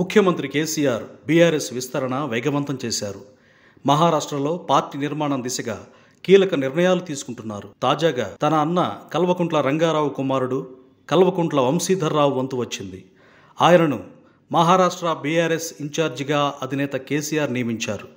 ముఖ్యమంత్రి కేసీఆర్ బీఆర్ఎస్ విస్తరణ వేగవంతం చేశారు మహారాష్ట్రలో పార్టీ నిర్మాణం దిశగా కీలక నిర్ణయాలు తీసుకుంటున్నారు తాజాగా తన అన్న కల్వకుంట్ల రంగారావు కుమారుడు కల్వకుంట్ల వంశీధర్రావు వంతు వచ్చింది ఆయనను మహారాష్ట్ర బీఆర్ఎస్ ఇన్ఛార్జిగా అధినేత కేసీఆర్ నియమించారు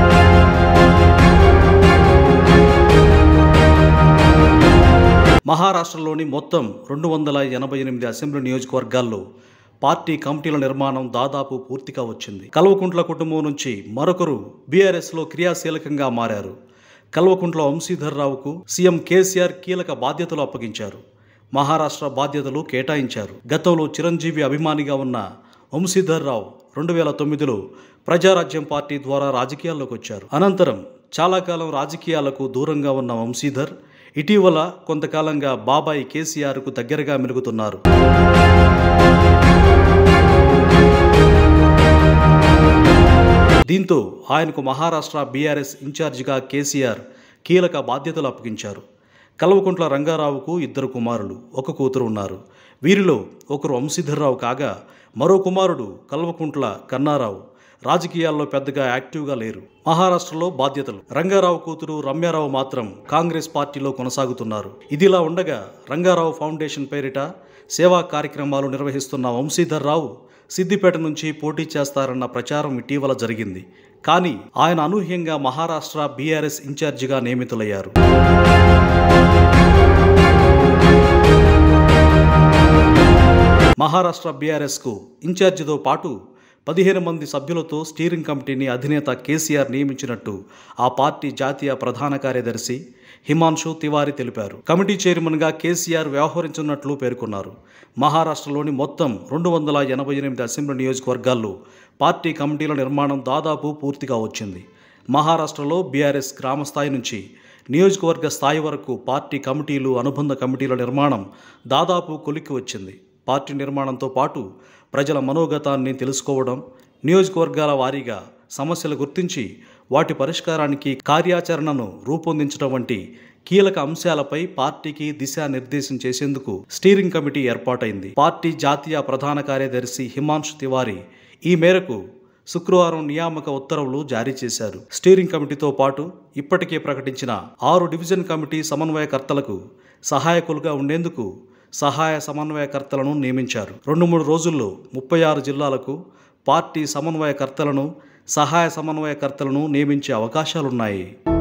మహారాష్ట్రలోని మొత్తం రెండు వందల ఎనభై ఎనిమిది అసెంబ్లీ నియోజకవర్గాల్లో పార్టీ కమిటీల నిర్మాణం దాదాపు పూర్తిగా వచ్చింది కల్వకుంట్ల కుటుంబం నుంచి మరొకరు బీఆర్ఎస్లో క్రియాశీలకంగా మారారు కల్వకుంట్ల వంశీధర్రావుకు సీఎం కేసీఆర్ కీలక బాధ్యతలు అప్పగించారు మహారాష్ట్ర బాధ్యతలు కేటాయించారు గతంలో చిరంజీవి అభిమానిగా ఉన్న వంశీధర్రావు రెండు వేల తొమ్మిదిలో ప్రజారాజ్యం పార్టీ ద్వారా రాజకీయాల్లోకి వచ్చారు అనంతరం చాలా కాలం రాజకీయాలకు దూరంగా ఉన్న వంశీధర్ ఇటీవల కొంతకాలంగా బాబాయ్ కేసీఆర్కు దగ్గరగా మెలుగుతున్నారు దీంతో ఆయనకు మహారాష్ట్ర బీఆర్ఎస్ ఇన్ఛార్జిగా కేసీఆర్ కీలక బాధ్యతలు అప్పగించారు కల్వకుంట్ల రంగారావుకు ఇద్దరు కుమారులు ఒక కూతురు ఉన్నారు వీరిలో ఒకరు వంశీధర్రావు కాగా మరో కుమారుడు కల్వకుంట్ల కన్నారావు రాజకీయాల్లో పెద్దగా యాక్టివ్గా లేరు మహారాష్ట్రలో బాధ్యతలు రంగారావు కూతురు రమ్యారావు మాత్రం కాంగ్రెస్ పార్టీలో కొనసాగుతున్నారు ఇదిలా ఉండగా రంగారావు ఫౌండేషన్ పేరిట సేవా కార్యక్రమాలు నిర్వహిస్తున్న వంశీధర్రావు సిద్దిపేట నుంచి పోటీ చేస్తారన్న ప్రచారం ఇటీవల జరిగింది కానీ ఆయన అనూహ్యంగా మహారాష్ట్ర బీఆర్ఎస్ ఇన్ఛార్జిగా నియమితులయ్యారు మహారాష్ట్ర బీఆర్ఎస్కు ఇన్ఛార్జితో పాటు పదిహేను మంది సభ్యులతో స్టీరింగ్ కమిటీని అధినేత కేసీఆర్ నియమించినట్టు ఆ పార్టీ జాతీయ ప్రధాన కార్యదర్శి హిమాంశు తివారీ తెలిపారు కమిటీ చైర్మన్గా కేసీఆర్ వ్యవహరించనున్నట్లు పేర్కొన్నారు మహారాష్ట్రలోని మొత్తం రెండు వందల ఎనభై ఎనిమిది అసెంబ్లీ నియోజకవర్గాల్లో పార్టీ కమిటీల నిర్మాణం దాదాపు పూర్తిగా వచ్చింది మహారాష్ట్రలో బీఆర్ఎస్ గ్రామ స్థాయి నుంచి నియోజకవర్గ స్థాయి వరకు పార్టీ కమిటీలు అనుబంధ కమిటీల నిర్మాణం దాదాపు కొలిక్కి వచ్చింది పార్టీ నిర్మాణంతో పాటు ప్రజల మనోగతాన్ని తెలుసుకోవడం నియోజకవర్గాల వారీగా సమస్యలు గుర్తించి వాటి పరిష్కారానికి కార్యాచరణను రూపొందించడం వంటి కీలక అంశాలపై పార్టీకి దిశానిర్దేశం చేసేందుకు స్టీరింగ్ కమిటీ ఏర్పాటైంది పార్టీ జాతీయ ప్రధాన కార్యదర్శి హిమాంశు తివారీ ఈ మేరకు శుక్రవారం నియామక ఉత్తర్వులు జారీ చేశారు స్టీరింగ్ కమిటీతో పాటు ఇప్పటికే ప్రకటించిన ఆరు డివిజన్ కమిటీ సమన్వయకర్తలకు సహాయకులుగా ఉండేందుకు సహాయ సమన్వయకర్తలను నియమించారు రెండు మూడు రోజుల్లో ముప్పై ఆరు జిల్లాలకు పార్టీ సమన్వయకర్తలను సహాయ సమన్వయకర్తలను నియమించే అవకాశాలున్నాయి